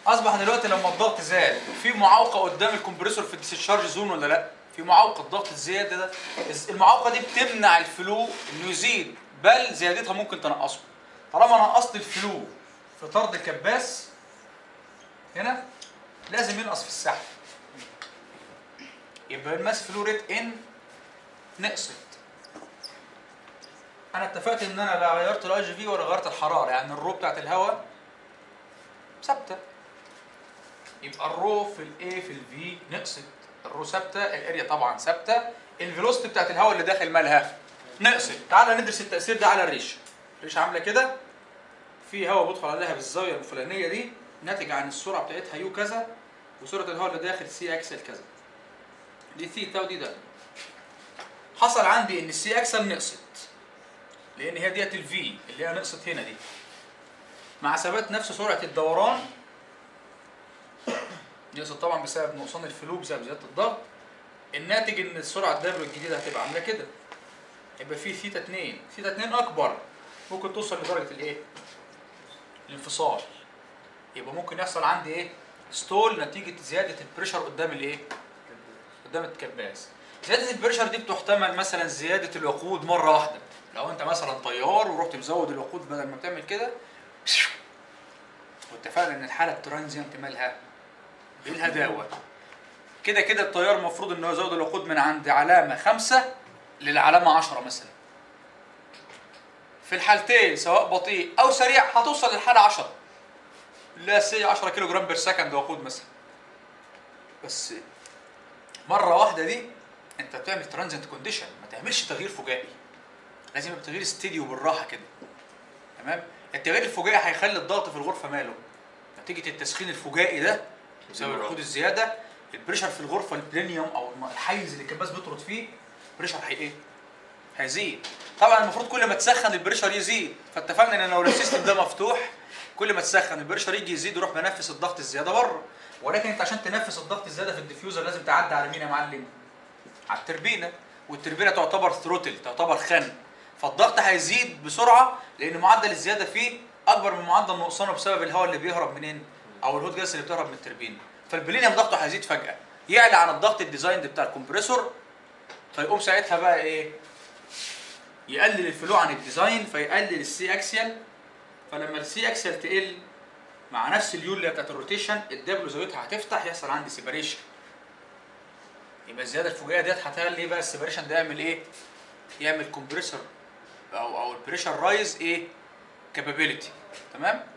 اصبح دلوقتي لما الضغط زاد في معوقه قدام الكمبريسور في الديسشارج زون ولا لا في معوقه الضغط الزياده ده المعوقه دي بتمنع الفلو انه يزيد بل زيادتها ممكن تنقصه طالما نقصت الفلو في طرد الكباس هنا لازم ينقص في السحب يبقى الماس فلو ريت ان نقصت انا اتفقت ان انا لا غيرت الاي جي في ولا غيرت الحراره يعني الرو بتاعت الهواء ثابته يبقى الرو في الاي في الفي نقصت الرو ثابته الاريا طبعا ثابته الفيلوسيتي بتاعت الهواء اللي داخل مالها نقصت تعالى ندرس التاثير ده على الريشه الريشه عامله كده في هواء بيدخل عليها بالزاويه الفلانيه دي ناتج عن السرعه بتاعتها يو كذا وسرعه الهواء اللي داخل سي اكسل كذا دي ثيتا ودي ده حصل عندي ان السي اكسل نقصت لان هي ديت الفي اللي هي نقصت هنا دي مع ثبات نفس سرعه الدوران نقصت طبعا بسبب نقصان الفلو بسبب زياده الضغط الناتج ان السرعه الدبليو الجديده هتبقى عامله كده يبقى في ثيتا 2 ثيتا 2 اكبر ممكن توصل لدرجه الايه الانفصال يبقى ممكن يحصل عندي ايه ستول نتيجه زياده البريشر قدام الايه قدام الكباس زياده البريشر دي بتحتمل مثلا زياده الوقود مره واحده لو انت مثلا طيار ورحت مزود الوقود بدل ما بتعمل كده واتفقنا ان الحاله الترانزيانت مالها بالهداوه كده كده الطيار المفروض ان هو يزود الوقود من عند علامه خمسة للعلامه 10 مثلا في الحالتين سواء بطيء او سريع هتوصل للحاله 10 لا سي 10 كيلو جرام بير سكند وقود مثلا بس مره واحده دي انت بتعمل ترانزينت كونديشن ما تعملش تغيير فجائي لازم يبقى تغيير استدي وبالراحه كده تمام التغيير الفجائي هيخلي الضغط في الغرفه ماله نتيجه التسخين الفجائي ده بسبب الوقود الزياده البريشر في الغرفه البلينيوم او الم- الحيز اللي الكباس بيطرد فيه بريشر هي ايه هيزيد طبعا المفروض كل ما تسخن البريشر يزيد فاتفقنا ان لو السيستم ده مفتوح كل ما تسخن البريشر يجي يزيد ويروح منفس الضغط الزياده بره ولكن انت عشان تنفس الضغط الزياده في الديفيوزر لازم تعدي على مين يا معلم على التربينه والتربينه تعتبر ثروتل تعتبر خن فالضغط هيزيد بسرعه لان معدل الزياده فيه اكبر من معدل نقصانه بسبب الهواء اللي بيهرب منين او الهوت جاس اللي بتهرب من التربينه فالبلينيوم ضغطه هيزيد فجاه يعلى عن الضغط الديزاين بتاع الكمبريسور فيقوم ساعتها بقى ايه يقلل الفلو عن الديزاين فيقلل السي اكسيال فلما السي اكسيال تقل مع نفس اليول اللي بتاعت الروتيشن الدبليو زاويتها هتفتح يحصل عندي سيبريشن يبقى الزياده الفجائيه ديت هتخلي بقى السيبريشن ده يعمل ايه؟ يعمل كومبريسور او او البريشر رايز ايه؟ كابابيلتي تمام؟